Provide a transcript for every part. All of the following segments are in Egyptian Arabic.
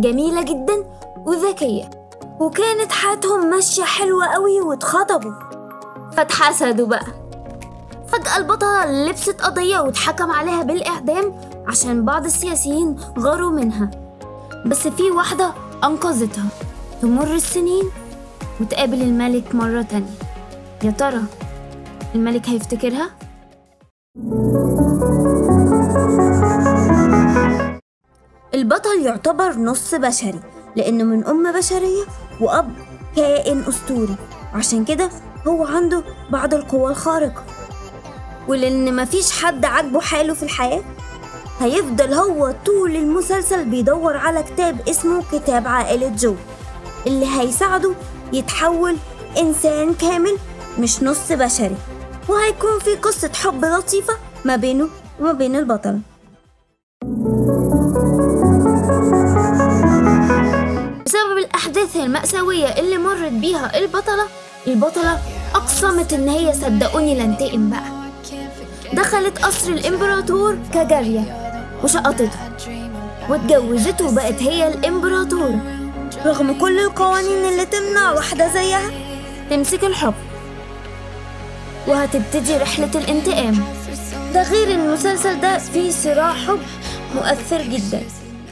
جميلة جدا وذكية وكانت حياتهم ماشية حلوة قوي واتخطبوا فاتحسدوا بقى فجأة البطلة لبست قضية واتحكم عليها بالإعدام عشان بعض السياسيين غاروا منها بس في واحدة أنقذتها تمر السنين وتقابل الملك مرة تانية يا ترى الملك هيفتكرها؟ البطل يعتبر نص بشري لأنه من أم بشرية وأب كائن أسطوري عشان كده هو عنده بعض القوى الخارقة ولأن مفيش حد عاجبه حاله في الحياة هيفضل هو طول المسلسل بيدور على كتاب اسمه كتاب عائلة جو اللي هيساعده يتحول إنسان كامل مش نص بشري وهيكون في قصة حب لطيفة ما بينه وما بين البطل بسبب الأحداث المأساوية اللي مرت بيها البطلة البطلة أقسمت إن هي صدقوني لانتقم بقى دخلت قصر الإمبراطور كجارية وشقطته واتجوزته وبقت هي الإمبراطورة رغم كل القوانين اللي تمنع واحدة زيها تمسك الحكم وهتبتدي رحلة الانتقام ده غير المسلسل ده فيه صراع حب مؤثر جدا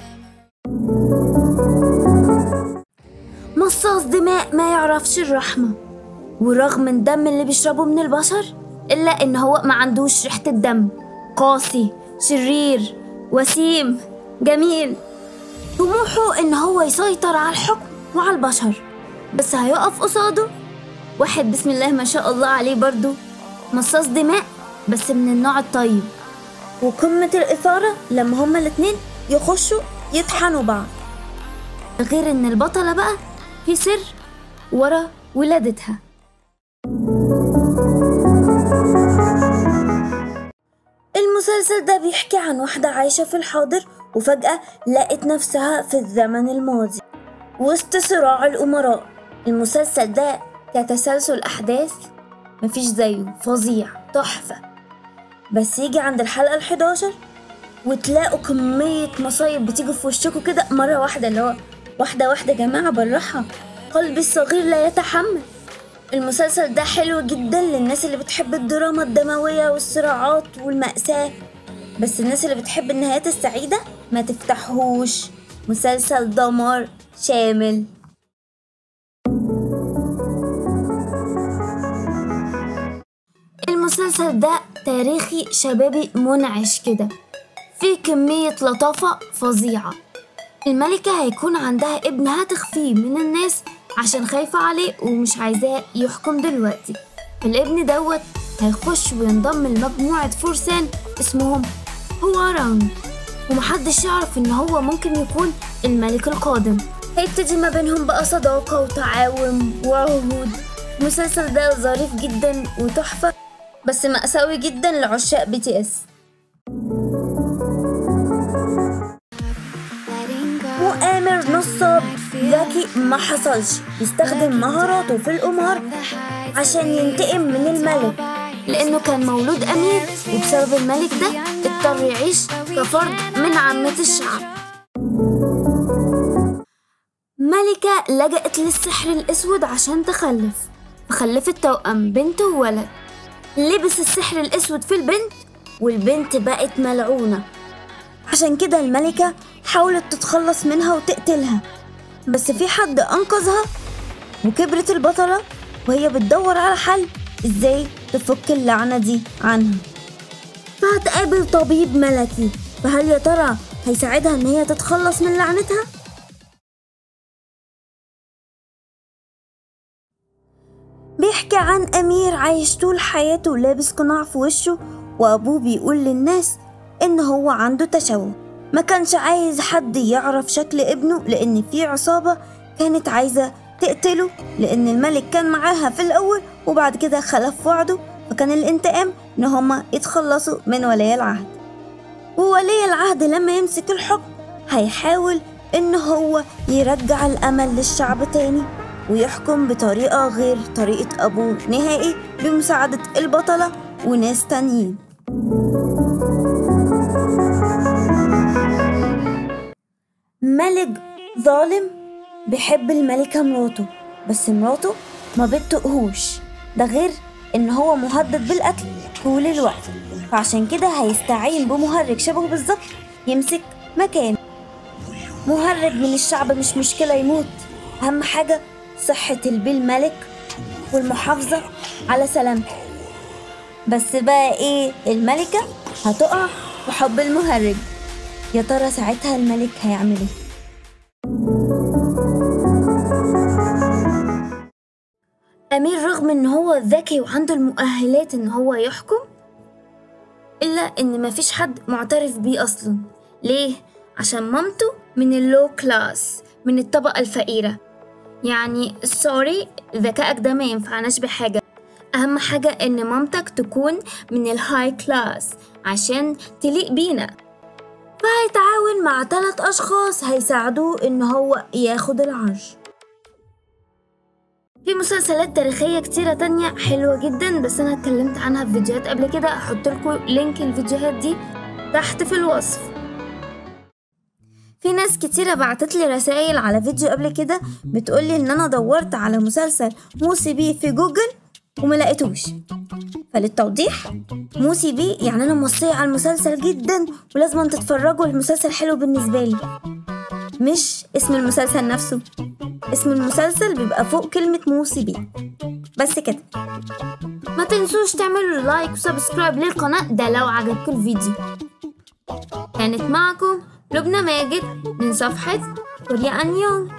مصاص دماء ما يعرفش الرحمة ورغم الدم اللي بيشربه من البشر إلا إن هو ما عندوش ريحة الدم قاسي شرير وسيم جميل طموحه إن هو يسيطر على الحكم وعلى البشر بس هيقف قصاده واحد بسم الله ما شاء الله عليه برضو مصاص دماء بس من النوع الطيب وقمة الإثارة لما هما الاتنين يخشوا يطحنوا بعض غير إن البطلة بقى في سر ورا ولادتها المسلسل ده بيحكي عن واحدة عايشة في الحاضر وفجأة لقت نفسها في الزمن الماضي وسط صراع الأمراء المسلسل ده كتسلسل أحداث مفيش زيه فظيع تحفة بس يجي عند الحلقة الحداشر وتلاقوا كمية مصايب بتيجي في وشكوا كده مرة واحدة اللي هو واحدة واحدة يا جماعة بالراحة قلبي الصغير لا يتحمل المسلسل ده حلو جدا للناس اللي بتحب الدراما الدموية والصراعات والمأساة بس الناس اللي بتحب النهايات السعيدة ما تفتحهوش مسلسل دمار شامل المسلسل ده تاريخي شبابي منعش كده فيه كمية لطافة فظيعة الملكة هيكون عندها ابن هتخفيه من الناس عشان خايفة عليه ومش عايزاه يحكم دلوقتي الابن دوت هيخش وينضم لمجموعة فرسان اسمهم هواراند ومحدش يعرف ان هو ممكن يكون الملك القادم هيبتدي ما بينهم بقى صداقة وتعاون وعهود المسلسل ده ظريف جدا وتحفة بس مأساوي جدا لعشاق بي تي اس وآمر نصاب ذكي ما حصلش يستخدم مهاراته في القمار عشان ينتقم من الملك لأنه كان مولود أمير وبسبب الملك ده اضطر يعيش كفرد من عامة الشعب ملكة لجأت للسحر الأسود عشان تخلف فخلفت توأم بنت وولد لبس السحر الأسود في البنت والبنت بقت ملعونة عشان كده الملكة حاولت تتخلص منها وتقتلها بس في حد أنقذها وكبرت البطلة وهي بتدور على حل ازاي تفك اللعنة دي عنها فهتقابل طبيب ملكي فهل يا ترى هيساعدها ان هي تتخلص من لعنتها؟ بيحكي عن أمير عايش طول حياته لابس قناع في وشه وأبوه بيقول للناس إن هو عنده تشوه ما كانش عايز حد يعرف شكل ابنه لأن في عصابة كانت عايزة تقتله لأن الملك كان معاها في الأول وبعد كده خلف وعده فكان الانتقام إن هما يتخلصوا من ولي العهد وولي العهد لما يمسك الحكم هيحاول إن هو يرجع الأمل للشعب تاني ويحكم بطريقة غير طريقة أبوه نهائي بمساعدة البطلة وناس تانيين ملك ظالم بيحب الملكة مراته بس مراته ما بتطقهوش ده غير ان هو مهدد بالقتل طول الوقت فعشان كده هيستعين بمهرج شبهه بالظبط يمسك مكانه مهرج من الشعب مش مشكلة يموت أهم حاجة صحة البيه الملك والمحافظة على سلامته بس بقى ايه الملكة هتقع في حب المهرج يا ترى ساعتها الملك هيعمل ايه أمير رغم إن هو ذكي وعنده المؤهلات إن هو يحكم إلا إن مفيش حد معترف بيه أصلا ليه؟ عشان مامته من اللو كلاس من الطبقة الفقيرة يعني سوري ذكائك ده ما ينفعناش بحاجة أهم حاجة إن مامتك تكون من الهاي كلاس عشان تليق بينا فهيتعاون مع ثلاث أشخاص هيساعدوه إن هو ياخد العرش في مسلسلات تاريخية كتيرة تانية حلوة جدا بس أنا اتكلمت عنها في فيديوهات قبل كده هحط لكم لينك الفيديوهات دي تحت في الوصف في ناس كتيرة بعتت لي رسائل على فيديو قبل كده بتقولي ان انا دورت على مسلسل موسي بي في جوجل وما لقيتوش فللتوضيح موسي بي يعني انا موصية على المسلسل جدا ولازم تتفرجوا المسلسل حلو بالنسبة لي مش اسم المسلسل نفسه اسم المسلسل بيبقى فوق كلمة موسي بي بس كده ما تنسوش تعملوا لايك وسبسكرايب للقناة ده لو عجبكم الفيديو كانت معكم لبنى ماجد من صفحة كوريا أنيون